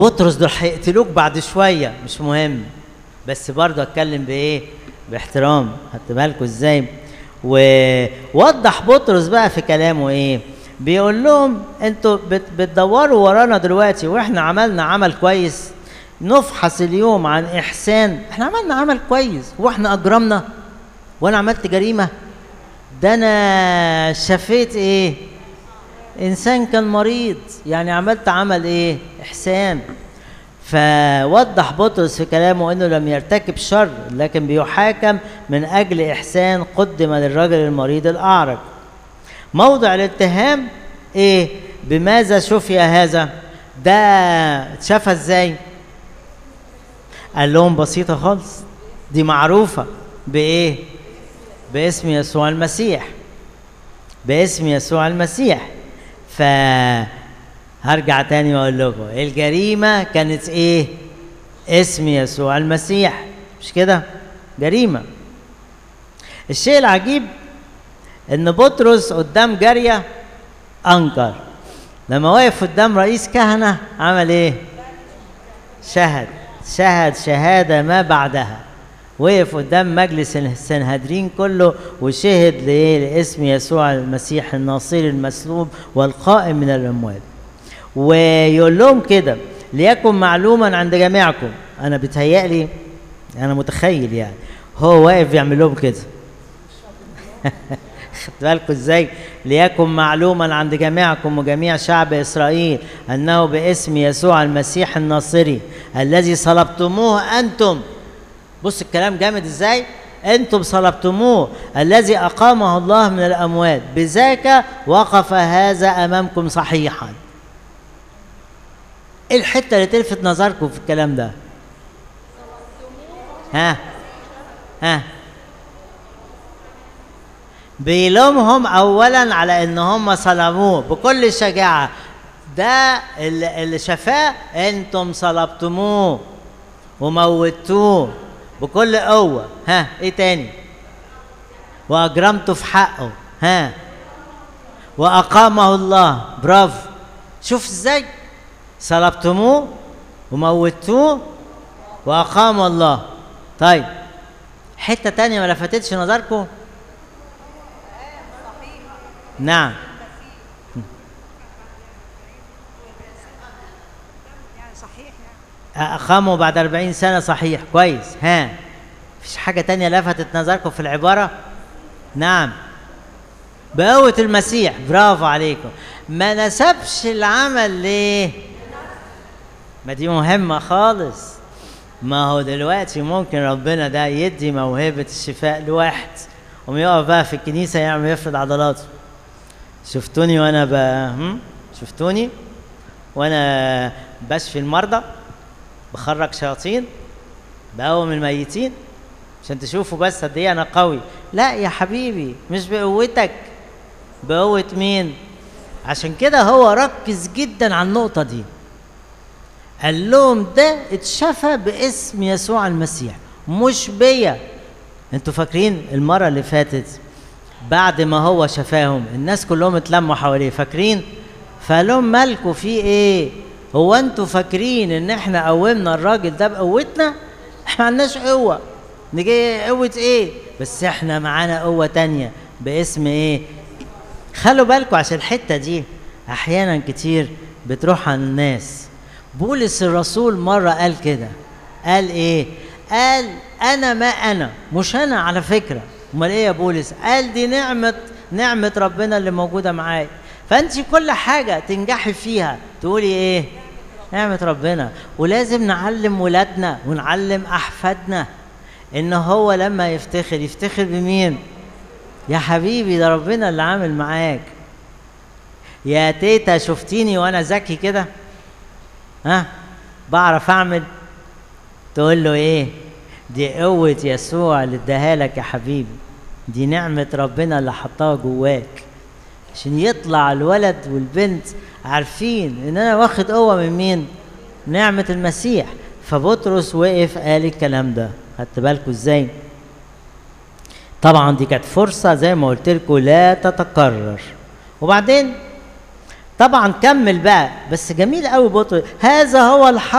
بطرس دول هيقتلوك بعد شويه مش مهم بس برضه اتكلم بايه باحترام خدت بالكوا ازاي ووضح بطرس بقى في كلامه ايه بيقول لهم انتوا بت بتدوروا ورانا دلوقتي واحنا عملنا عمل كويس نفحص اليوم عن احسان احنا عملنا عمل كويس هو احنا اجرمنا وانا عملت جريمه ده انا شفيت ايه انسان كان مريض يعني عملت عمل ايه احسان فوضح بطرس في كلامه انه لم يرتكب شر لكن بيحاكم من اجل احسان قدم للرجل المريض الاعرج موضع الاتهام ايه بماذا شفي هذا ده اتشفى ازاي قال لهم بسيطه خالص دي معروفه بايه باسم يسوع المسيح باسم يسوع المسيح ف هرجع تاني واقول لكم الجريمه كانت ايه اسم يسوع المسيح مش كده جريمه الشيء العجيب ان بطرس قدام جاريه انكر لما وقف قدام رئيس كهنه عمل ايه شهد شهد شهاده ما بعدها وقف قدام مجلس السنهدرين كله وشهد لايه لاسم يسوع المسيح الناصري المسلوب والقائم من الاموات ويقول لهم كده ليكن معلوما عند جميعكم انا بتهيألي انا متخيل يعني هو واقف يعمل لهم كده خدت بالكم ازاي ليكن معلوما عند جميعكم وجميع شعب اسرائيل انه باسم يسوع المسيح الناصري الذي صلبتموه انتم بص الكلام جامد ازاي انتم صلبتموه الذي اقامه الله من الاموات بذاك وقف هذا امامكم صحيحا ايه الحته اللي تلفت نظركم في الكلام ده ها ها بيلومهم اولا على ان هم صلبوه بكل شجاعه ده اللي شفاه انتم صلبتموه وموتوه بكل قوه ها ايه تاني واجرمتوا في حقه ها واقامه الله برافو شوف ازاي صلبتموه وموتوه واقام الله طيب حته تانية ما لفتتش نظركم نعم أقاموا بعد أربعين سنة صحيح كويس ها فيش حاجة تانية لفتت نظركم في العبارة نعم بقوة المسيح برافو عليكم ما نسبش العمل ليه ما دي مهمة خالص ما هو دلوقتي ممكن ربنا ده يدي موهبة الشفاء لواحد ويقف بقى في الكنيسة يعمل يفرد عضلاته شفتوني وانا ب هم؟ شفتوني وانا بشفي المرضى بخرج شياطين بقوم الميتين عشان تشوفوا بس قد ايه انا قوي لا يا حبيبي مش بقوتك بقوة مين عشان كده هو ركز جدا على النقطة دي قال لهم ده اتشفى باسم يسوع المسيح مش بيا انتوا فاكرين المرة اللي فاتت بعد ما هو شفاهم الناس كلهم اتلموا حواليه فاكرين فقال لهم مالكوا في ايه هو انتوا فاكرين ان احنا قومنا الراجل ده بقوتنا احنا ما عندناش قوه نجي قوه ايه بس احنا معانا قوه تانية باسم ايه خلوا بالكم عشان الحته دي احيانا كتير بتروح عن الناس بولس الرسول مره قال كده قال ايه قال انا ما انا مش انا على فكره امال ايه يا بولس قال دي نعمه نعمه ربنا اللي موجوده معايا فانت كل حاجه تنجحي فيها تقولي ايه نعمه ربنا ولازم نعلم ولادنا ونعلم احفادنا ان هو لما يفتخر يفتخر بمين يا حبيبي ده ربنا اللي عامل معاك يا تيتا شفتيني وانا ذكي كده ها بعرف اعمل تقول له ايه دي قوة يسوع اللي اداها لك يا حبيبي دي نعمة ربنا اللي حطها جواك عشان يطلع الولد والبنت عارفين ان انا واخد قوة من مين نعمة المسيح فبطرس وقف قال الكلام ده خدت بالكم ازاي طبعا دي كانت فرصة زي ما قلت لكم لا تتكرر وبعدين طبعا كمل بقى بس جميل قوي بطرس هذا هو الحق